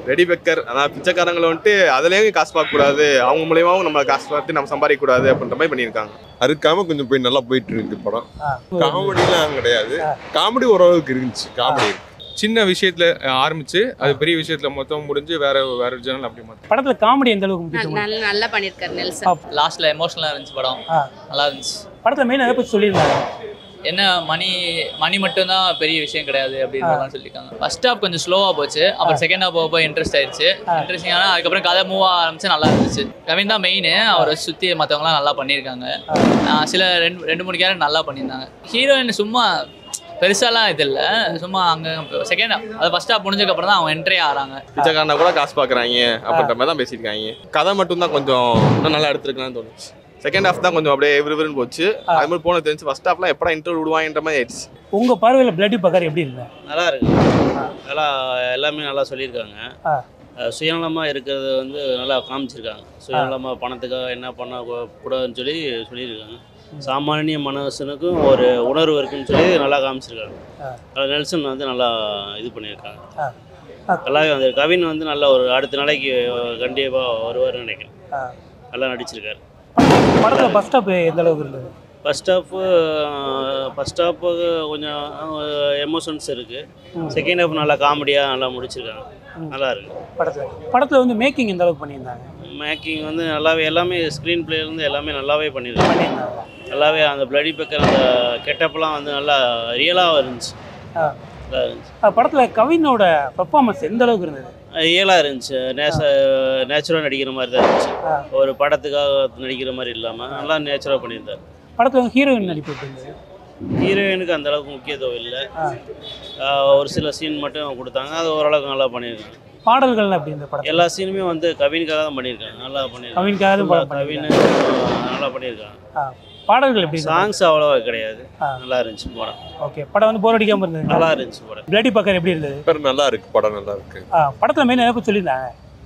Ready beggar அதான் பிச்சைக்காரங்களை வந்துட்டு அதுலேயும் காசு பார்க்கக்கூடாது அவங்க மூலியமாவும் நம்ம காசு பார்த்து நம்ம சம்பாதிக்கக்கூடாது அப்படின்ற மாதிரி பண்ணியிருக்காங்க அறுக்காம கொஞ்சம் போய் நல்லா போயிட்டு இருக்கு படம் காமெடிலாம் கிடையாது காமெடி ஓரளவுக்கு இருந்துச்சு காமெடி இருக்கு சின்ன விஷயத்துல அஹ், ஆரம்பிச்சு அது பெரிய விஷயத்துல மொத்தம் முடிஞ்சு வேற வேற ஜேர்னல் அப்படி மாத்தி படத்துல காமெடி எந்த அளவுக்கு முக்கியத்துவம் நல்ல நல்லா பண்ணியிருக்காரு நெல்சன் லாஸ்ட்ல எமோஷனலாக இருந்துச்சு படம் ஆ. நல்லா இருந்துச்சு படத்துல மெயின் எதை பத்தி சொல்லியிருந்தாங்க என்ன மணி மணி மட்டும்தான் பெரிய விஷயம் கிடையாது அப்படின்னு மாதிரி சொல்லியிருக்காங்க ஃபர்ஸ்ட் ஹாப் கொஞ்சம் ஸ்லோவாக போச்சு அப்புறம் செகண்ட் ஹாப் போக இன்ட்ரெஸ்ட் ஆயிடுச்சு இன்ட்ரெஸ்டிங் ஆனால் அதுக்கப்புறம் கதை மூவ் ஆரம்பிச்சு நல்லா இருந்துச்சு கவின் தான் மெயின் அவரை சுற்றி மற்றவங்களாம் நல்லா பண்ணியிருக்காங்க ஆ, சில ரெண்டு ரெண்டு மூணு கேரக்டர் நல்லா பண்ணியிருந்தாங்க ஹீரோயின் சும்மா பெருசாலாம் இது இல்லை சும்மா அங்கே செகண்ட் அது ஃபர்ஸ்ட் ஹாப் முடிஞ்சதுக்கப்புறம் தான் அவங்க என்ட்ரி ஆகிறாங்க பிச்சைக்காரனை கூட காசு பார்க்குறாங்க அப்படின்ற மாதிரி தான் பேசியிருக்காங்க கதை மட்டும் தான் கொஞ்சம் இன்னும் நல்லா எடுத்துருக்கலாம்னு தோணுச்சு செகண்ட் ஹாஃப் தான் கொஞ்சம் அப்படியே விறுவிறுன்னு போச்சு அது மாதிரி போன தெரிஞ்சு ஃபர்ஸ்ட் ஹாஃப்லாம் எப்படா இன்டர்வியூ விடுவாங்கன்ற மாதிரி ஆயிடுச்சு உங்க பார்வையில பிளட்டி பக்கர் எப்படி இருந்த நல்லா இருக்கு நல்லா எல்லாமே நல்லா சொல்லியிருக்காங்க ஆ. அஹ் சுயநலமா இருக்கிறது வந்து நல்லா காமிச்சிருக்காங்க சுயநலமா பணத்துக்காக என்ன பண்ண கூ- கூடாதுன்னு சொல்லி சொல்லியிருக்காங்க சாமானிய மனசனுக்கும் ஒரு உணர்வு இருக்குன்னு சொல்லி நல்லா காமிச்சிருக்காங்க ஆ. அது நெல்சன் வந்து நல்லா இது பண்ணியிருக்காங்க ஆ. ஆ. நல்லாவே வந்து கவின் வந்து நல்ல ஒரு அடுத்த நாளைக்கு கண்டிப்பாக வருவார்னு நினைக்கிறேன் ஆ. நல்லா நடிச்சிருக்காரு படத்துல பஸ் ஸ்டாப் எந்த அளவுக்கு இருந்தது ஃபஸ்ட் ஹாஃபு ஃபஸ்ட் ஹாஃபு கொஞ்சம் எமோஷன்ஸ் இருக்குது செகண்ட் ஹாஃப் நல்லா காமெடியாக நல்லா முடிச்சிருக்காங்க நல்லா இருக்கு படத்துல படத்துல வந்து மேக்கிங் எந்த அளவுக்கு பண்ணியிருந்தாங்க மேக்கிங் வந்து நல்லாவே எல்லாமே ஸ்க்ரீன் இருந்து எல்லாமே நல்லாவே பண்ணியிருக்காங்க பண்ணியிருந்தாங்க நல்லாவே அந்த பிளடி பெக்கர் அந்த கெட்டப்லாம் வந்து நல்லா ரியலாக இருந்துச்சு ஆ. நல்லா இருந்துச்சு ஆ, படத்துல கவினோட பெர்ஃபார்மன்ஸ் எந்த அளவுக்கு இருந்தது ரியலாக இருந்துச்சு நேச நேச்சுரலாக நடிக்கிற மாதிரி தான் இருந்துச்சு ஆ. ஒரு படத்துக்காக நடிக்கிற மாதிரி இல்லாமல் நல்லா நேச்சுரலாக பண்ணியிருந்தார் படத்துல வந்து ஹீரோயின் நடிப்பு எப்படி இருந்தது ஹீரோயினுக்கு அந்த அளவுக்கு முக்கியத்துவம் இல்லை ஆ. ஒரு சில சீன் மட்டும் கொடுத்தாங்க அது ஓரளவுக்கு நல்லா பண்ணியிருக்காங்க பாடல்கள் அப்படி இந்த படத்துல எல்லா சீனுமே வந்து கவினுக்காக தான் பண்ணியிருக்காங்க நல்லா பண்ணியிருக்காங்க கவினுக்காக தான் படம் கவின் நல்லா பண்ணியிருக்காங்க ஆ, பாடல்கள் எப்படி இருந்தது சாங்ஸ் அவ்வளோவா கிடையாது ஆ. நல்லா இருந்துச்சு படம் ஓகே படம் வந்து போர் அடிக்காம இருந்தது நல்லா இருந்துச்சு படம் பிளட்டி பக்கர் எப்படி இருந்தது படம் நல்லா இருக்கு படம் நல்லா இருக்கு ஆ, படத்துல மெயின் எதை பத்தி சொல்லியிருந்தாங்க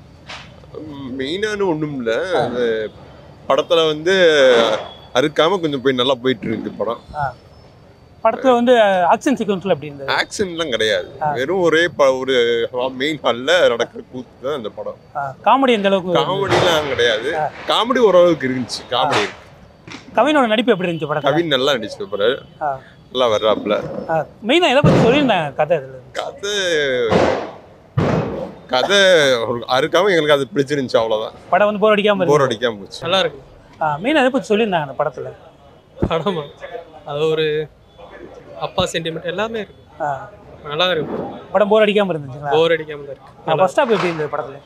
மெயினான ஒன்றும் இல்லை அது படத்தில் வந்து அறுக்காம கொஞ்சம் போய் நல்லா போயிட்டு இருக்கு படம் படத்துல வந்து ஆக்ஷன் சீக்வன்ஸ்ல எப்படி இருந்தது ஆக்ஷன்லாம் கிடையாது வெறும் ஒரே ப ஒரு மெயின் ஹாலில் நடக்கிற கூத்து தான் இந்த படம் காமெடி எந்த அளவுக்கு இருந்தது? காமெடிலாம் கிடையாது காமெடி ஓரளவுக்கு இருந்துச்சு காமெடி இருக்கு கவினோட நடிப்பு எப்படி இருந்துச்சு படத்துல கவின் நல்லா நடிச்சிருப்பாரு ஆ. நல்லா வர்றாப்புல மெயினா எதை பத்தி சொல்லியிருந்தாங்க கதை இதுல கதை கதை ஒரு அறுக்காம எங்களுக்கு அது பிடிச்சிருந்துச்சு அவ்வளோதான் படம் வந்து போர் அடிக்காம போர் இருந்தது அடிக்காம போச்சு நல்லா இருக்கு மெயினா எதை பத்தி சொல்லியிருந்தாங்க அந்த படத்துல படமா அது ஒரு அப்பா சென்டிமெண்ட் எல்லாமே இருக்கு ஆ, நல்லா இருக்கு படம் போர் அடிக்காம இருந்துச்சுங்களா போர் அடிக்காம தான் இருக்கு நல்லா ஃபர்ஸ்ட் ஸ்டாப் எப்படி இருந்தது படத்துல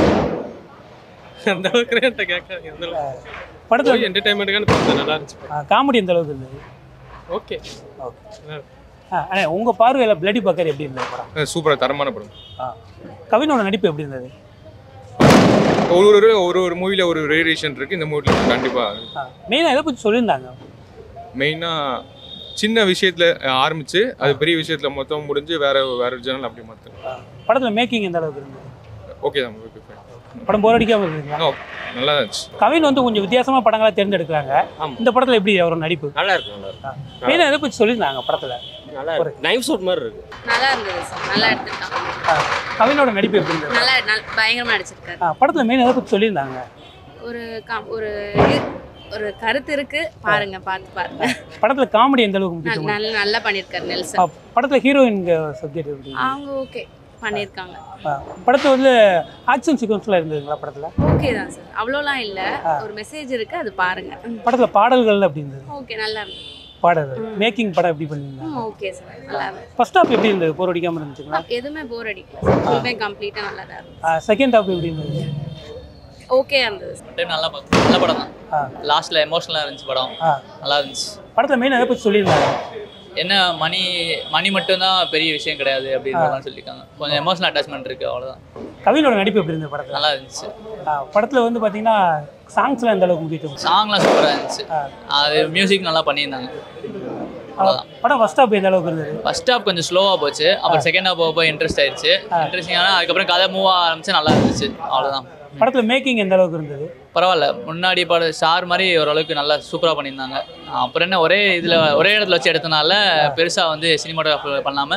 இருக்கு. அந்த அளவுக்கு என்கிட்ட கேட்காதீங்க அந்த அளவுக்கு படத்துல போய் என்டர்டைன்மெண்ட்டுக்கான பார்த்தேன் நல்லா இருந்துச்சு காமெடி எந்த அளவுக்கு இருந்தது ஓகே ஓகே ஆ, அண்ணே உங்க பார்வையில பிளடி பக்கர் எப்படி இருந்தது படம் சூப்பராக தரமான படம் ஆ. கவினோட நடிப்பு எப்படி இருந்தது ஒரு ஒரு ஒரு ஒரு மூவில ஒரு வேரியேஷன் இருக்கு இந்த மூவில கண்டிப்பா மெயினா எதை பத்தி சொல்லியிருந்தாங்க மெயினா சின்ன விஷயத்துல அஹ், ஆரம்பிச்சு அது பெரிய விஷயத்துல மொத்தம் முடிஞ்சு வேற வேற ஜேர்னல் அப்படி மாத்தணும் படத்துல மேக்கிங் எந்த அளவுக்கு இருந்தது ஓகே தான் ஓகே fine. படம் போர் அடிக்காம இருந்ததுங்களா ஓ நல்லா தான் இருந்துச்சு கவின் வந்து கொஞ்சம் வித்தியாசமா படங்களா தேர்ந்தெடுக்கிறாங்க ஆமா. இந்த படத்துல எப்படி அவரோட நடிப்பு நல்லா இருக்கு நல்லா இருக்கு மெயினா எதை பத்தி சொல்லியிருந்தாங்க படத்துல நல்லா இருக்கு நைஃப் ஷூட் மாதிரி இருக்கு நல்லா இருந்தது சார் நல்லா எடுத்திருக்காங்க ஆ, கவினோட நடிப்பு எப்படி இருந்தது நல்லா நல் பயங்கரமா நடிச்சிருக்காரு ஆ, படத்துல மெயின் எதை பத்தி சொல்லியிருந்தாங்க ஒரு கா- ஒரு இது- ஒரு கருத்து இருக்கு பாருங்க பார்த்து பாருங்க படத்துல காமெடி எந்த அளவுக்கு நல்- முக்கியத்துவம் நல்ல நல்லா பண்ணியிருக்காரு ஆ, நெல்சன் படத்துல ஹீரோயின் சப்ஜெக்ட் எப்படி அவங்க ஓகே பண்ணியிருக்காங்க ஆ, படத்துல வந்து ஆக்ஷன் சீக்வன்ஸ்ல இருந்ததுங்களா படத்துல ஓகே தான் சார் அவ்வளோலாம் இல்லை ஒரு மெசேஜ் இருக்கு அது பாருங்க படத்துல பாடல்கள் அப்படி இருந்தது ஓகே நல்லா இருந்தது பாடல் மேக்கிங் படம் எப்படி பண்ணியிருந்தாங்க ஓகே சார் நல்லா இருந்தது ஃபர்ஸ்ட் ஹாப் எப்படி இருந்தது போர் அடிக்காம இருந்துச்சுங்களா எதுவுமே போர் அடிக்கல ஃபுல்லுமே கம்ப்ளீட்டாக நல்லா தான் இருந்தது செகண்ட் ஹாப் எப்படி இருந்தது ஓகே இருந்தது டைம் நல்லா பார்த்தோம் நல்ல படம் தான் ஆ. லாஸ்ட்ல எமோஷனலாக இருந்துச்சு படம் ஆ. நல்லா இருந்துச்சு படத்துல மெயின் எதை பத்தி சொல்லியிருந்தாங்க என்ன மணி மணி மட்டும்தான் பெரிய விஷயம் கிடையாது அப்படின்னு மாதிரி சொல்லியிருக்காங்க கொஞ்சம் எமோஷனல் அட்டாச்மெண்ட் இருக்கு அவ்வளவுதான் கவினோட நடிப்பு எப்படி இருந்தது படத்துல நல்லா இருந்துச்சு ஆ, படத்துல வந்து பாத்தீங்கன்னா சாங்ஸ்லாம் எந்த அளவுக்கு முக்கியத்துவம் சாங்லாம் சூப்பராக இருந்துச்சு அது மியூசிக் நல்லா பண்ணியிருந்தாங்க அவ்வளோதான் படம் ஃபர்ஸ்ட் ஹாப் எந்த அளவுக்கு இருந்தது ஃபர்ஸ்ட் ஹாப் கொஞ்சம் ஸ்லோவாக போச்சு அப்புறம் செகண்ட் ஹாப் போக இன்ட்ரெஸ்ட் ஆயிடுச்சு இன்ட்ரெஸ்டிங் ஆனால் அதுக்கப்புறம் கதை மூவ் ஆரம்பிச்சு நல்லா இருந்துச்சு அவ்வளோதான் படத்துல மேக்கிங் எந்த அளவுக்கு இருந்தது பரவாயில்ல முன்னாடி பாடு ஸ்டார் மாதிரி ஓரளவுக்கு நல்லா சூப்பராக பண்ணியிருந்தாங்க அப்புறம் என்ன ஒரே இதில் ஒரே இடத்துல வச்சு எடுத்தனால பெருசாக வந்து சினிமாட்டோகிராஃபி பண்ணாமல்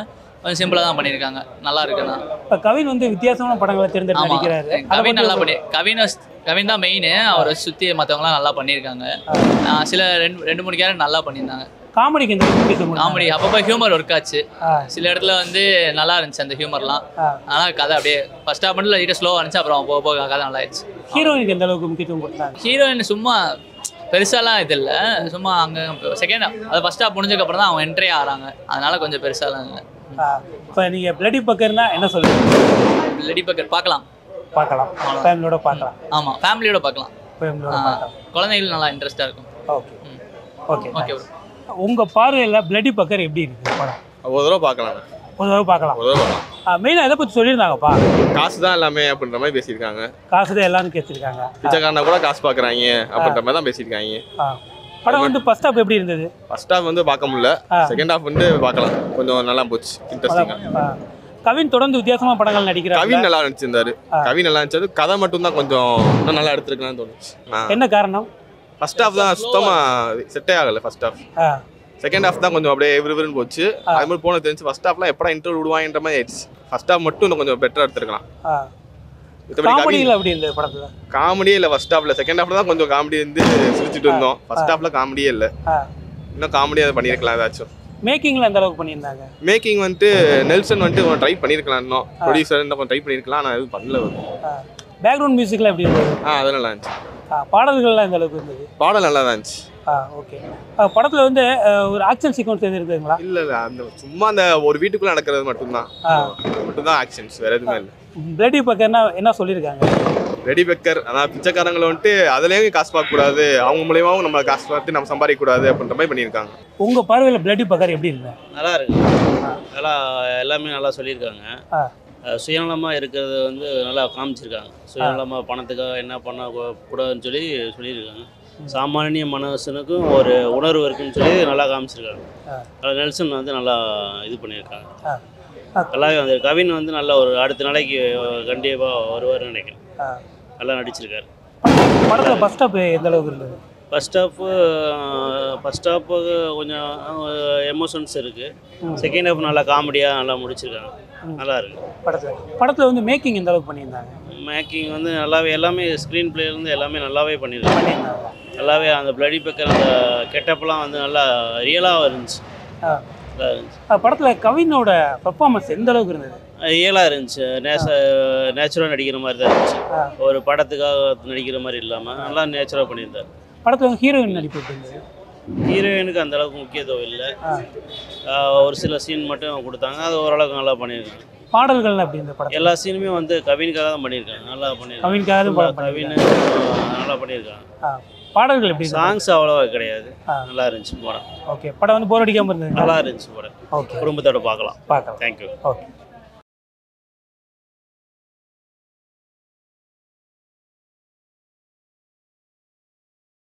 கொஞ்சம் சிம்பிளாக தான் பண்ணியிருக்காங்க நல்லா இருக்குண்ணா இப்போ கவின் வந்து வித்தியாசமான படங்களை தேர்ந்தெடுத்து ஆமாம் நடிக்கிறாரு அதை கவின் பத்தி நல்லா ஒரு- பண்ணி கவின் வஸ்- கவின் தான் மெயின் அவரை சுற்றி மற்றவங்களாம் நல்லா பண்ணியிருக்காங்க ஆ, சில ரெண்டு ரெண்டு மூணு கேரக்டர் நல்லா பண்ணியிருந்தாங்க காமெடிக்கு இந்த முக்கியத்துவம் கொடுத்தாங்க. காமெடி அப்பப்போ ஹியூமர் ஒர்க் ஆச்சு ஆ. சில இடத்துல வந்து நல்லா இருந்துச்சு அந்த ஹியூமர்லாம் ஆ. ஆனால் கதை அப்படியே ஃபர்ஸ்ட் ஹாஃப் மட்டும் லைட்டாக ஸ்லோவாக இருந்துச்சு அப்புறம் போக போக கதை நல்லா ஆயிடுச்சு ஹீரோயினுக்கு எந்த அளவுக்கு முக்கியத்துவம் கொடுத்தாங்க ஹீரோயின் சும்மா பெருசாலாம் இது இல்லை சும்மா அங்கே செகண்ட் அது ஃபர்ஸ்ட் ஹாஃப் முடிஞ்சதுக்கப்புறம் தான் அவங்க என்ட்ரி ஆகிறாங்க அதனால கொஞ்சம் பெருசாலாம் இல்லை இப்போ நீங்கள் பிளடி பக்கர்னா என்ன சொல்லுவீங்க லெடி பக்கர் பார்க்கலாம் பார்க்கலாம் ஃபேமிலியோட பார்க்கலாம் ஆமாம் ஃபேமிலியோட பார்க்கலாம் ஃபேமிலியோட ஆ, பார்க்கலாம் குழந்தைகள் நல்லா இன்ட்ரெஸ்டாக இருக்கும் ஓகே ம். ஓகே ஓகே ப்ரோ உங்கள் பார்வையில் பிளடி பக்கர் எப்படி இருக்கு படம் ஒரு தடவை பார்க்கலாம் ஒரு தடவை பார்க்கலாம் ஒரு தடவை பார்க்கலாம் மெயினாக எதை பற்றி சொல்லியிருந்தாங்கப்பா காசு தான் எல்லாமே அப்படின்ற மாதிரி பேசியிருக்காங்க காசு தான் எல்லாரும் கேட்டிருக்காங்க பிச்சைக்காரனா கூட காசு பார்க்குறாங்க அப்படின்ற மாதிரி தான் பேசியிருக்காங்க ஆ படம் வந்து ஃபர்ஸ்ட் ஹாப் எப்படி இருந்தது ஃபர்ஸ்ட் ஹாஃப் வந்து பார்க்க முடியல ஆ. செகண்ட் ஹாஃப் வந்து பார்க்கலாம் கொஞ்சம் நல்லா போச்சு இன்ட்ரெஸ்டிங்காக ஆ. கவின் தொடர்ந்து வித்தியாசமான படங்கள் நடிக்கிறாங்க கவின் நல்லா நடிச்சிருந்தாரு ஆ. கவின் நல்லா நடிச்சது கதை மட்டும் தான் கொஞ்சம் இன்னும் நல்லா எடுத்துருக்கலாம்னு தோணுச்சு என்ன காரணம் ஃபர்ஸ்ட் ஹாஃப் தான் சுத்தமாக செட்டே ஆகலை ஃபர்ஸ்ட் ஹாஃப் ஆ செகண்ட் ஹாஃப் தான் கொஞ்சம் அப்படியே விறுவிறுன்னு போச்சு அது மாதிரி போன தெரிஞ்சு ஃபர்ஸ்ட் ஹாஃப்லாம் எப்படா இன்டர்வியூ விடுவாங்கன்ற மாதிரி ஆயிடுச்சு ஃபர்ஸ்ட் ஹாஃப் மட்டும் இன்னும் கொஞ்சம் பெட்டராக எடுத்துருக்கலாம் ஆ மத்தபடி கவின் காமெடியில் எப்படி இருந்தது படத்தில் காமெடியே இல்லை ஃபர்ஸ்ட் ஹாஃப்ல செகண்ட் ஹாஃப்ல தான் கொஞ்சம் காமெடி இருந்து சிரிச்சிட்டு இருந்தோம் ஃபர்ஸ்ட் ஹாஃப்ல காமெடியே இல்லை ஆ இன்னும் காமெடியாக பண்ணியிருக்கலாம் ஏதாச்சும் மேக்கிங்கில் எந்த அளவுக்கு பண்ணியிருந்தாங்க மேக்கிங் வந்துட்டு நெல்சன் வந்துட்டு ட்ரை பண்ணியிருக்கலாம் இன்னும் ப்ரொடியூசர் இன்னும் கொஞ்சம் ட்ரை பண்ணியிருக்கலாம் ஆனால் எதுவும் பண்ணல அவர். பேக்ரவுண்ட் மியூசிக்லாம் எப்படி இருந்தது ஆ அதெல்லாம் நல்லா இருந்துச்சு ஆ, பாடல்கள்லாம் எந்த அளவுக்கு இருந்தது பாடம் நல்லா தான் இருந்துச்சு ஆ ஓகே படத்தில் வந்து அஹ், ஒரு ஆக்ஷன் சீக்வன்ஸ் எது இருக்குதுங்களா இல்லை இல்லை அந்த சும்மா அந்த ஒரு வீட்டுக்குள்ள நடக்கிறது மட்டும்தான் ஆ. அது மட்டும்தான் ஆக்ஷன்ஸ் வேற எதுவுமே இல்லை பிளடி பக்கர்னா என்ன சொல்லியிருக்காங்க ரெடி பெக்கர் அதான் பிச்சைக்காரங்களை வந்துட்டு அதுலேயும் காசு பார்க்கக்கூடாது அவங்க மூலியமாவும் நம்ம காசு பார்த்து நம்ம சம்பாதிக்கக்கூடாது அப்படின்ற மாதிரி பண்ணியிருக்காங்க உங்கள் பார்வையில் பிளடி பக்கர் எப்படி இருந்தது நல்லா இருக்கு நல்லா எல்லாமே நல்லா சொல்லியிருக்காங்க ஆ. அஹ் சுயநலமாக இருக்கிறது வந்து நல்லா காமிச்சிருக்காங்க சுயநலமாக பணத்துக்காக என்ன பண்ண கூடாதுன்னு சொல்லி சொல்லியிருக்காங்க சாமானிய மனுஷனுக்கும் ஒரு உணர்வு இருக்குன்னு சொல்லி நல்லா காமிச்சிருக்காங்க ஆ. அதில் நெல்சன் வந்து நல்லா இது பண்ணியிருக்காங்க ஆ. ஆ. நல்லாவே வந்து கவின் வந்து நல்ல ஒரு அடுத்த நாளைக்கு கண்டிப்பாக வருவார்னு நினைக்கிறேன் ஆ. நல்லா நடிச்சிருக்காரு படத்தில் ஃபர்ஸ்ட் ஸ்டாப் எந்த அளவுக்கு இருந்தது ஃபஸ்ட் ஹாஃபு ஃபஸ்ட் ஹாஃபு கொஞ்சம் எமோஷன்ஸ் இருக்குது செகண்ட் ஹாஃப் நல்லா காமெடியாக நல்லா முடிச்சிருக்காங்க நல்லா இருக்கு படத்தில் படத்தில் வந்து மேக்கிங் எந்த அளவுக்கு பண்ணியிருந்தாங்க மேக்கிங் வந்து நல்லாவே எல்லாமே ஸ்க்ரீன் இருந்து எல்லாமே நல்லாவே பண்ணியிருக்காங்க பண்ணியிருந்தாங்க நல்லாவே அந்த பிளடி பெக்கர் அந்த கெட்டப்லாம் வந்து நல்லா ரியலாக இருந்துச்சு ஆ. நல்லா இருந்துச்சு படத்தில் கவினோட பெர்ஃபார்மன்ஸ் எந்த அளவுக்கு இருந்தது ரியலாக இருந்துச்சு நேச நேச்சுரலாக நடிக்கிற மாதிரி தான் இருந்துச்சு ஆ. ஒரு படத்துக்காக நடிக்கிற மாதிரி இல்லாமல் நல்லா நேச்சுரலாக பண்ணியிருந்தார் படத்தில் வந்து ஹீரோயின் நடிப்பு எப்படி இருந்தது ஹீரோயினுக்கு அந்த அளவுக்கு முக்கியத்துவம் இல்லை ஆ. ஒரு சில சீன் மட்டும் கொடுத்தாங்க அது ஓரளவுக்கு நல்லா பண்ணியிருக்காங்க பாடல்கள் அப்படி இந்த படத்தில் எல்லா சீனுமே வந்து கவினுக்காக தான் பண்ணியிருக்காங்க நல்லா பண்ணியிருக்காங்க கவினுக்காக தான் படம் கவின் நல்லா பண்ணியிருக்காங்க ஆ பாடல்கள் எப்படி இருந்தது சாங்ஸ் அவ்வளோவா கிடையாது ஆ. நல்லா இருந்துச்சு படம் ஓகே படம் வந்து போர் அடிக்காமல் இருந்தது நல்லா இருந்துச்சு படம் ஓகே குடும்பத்தோட பார்க்கலாம் பார்க்கலாம் தேங்க்யூ ஓகே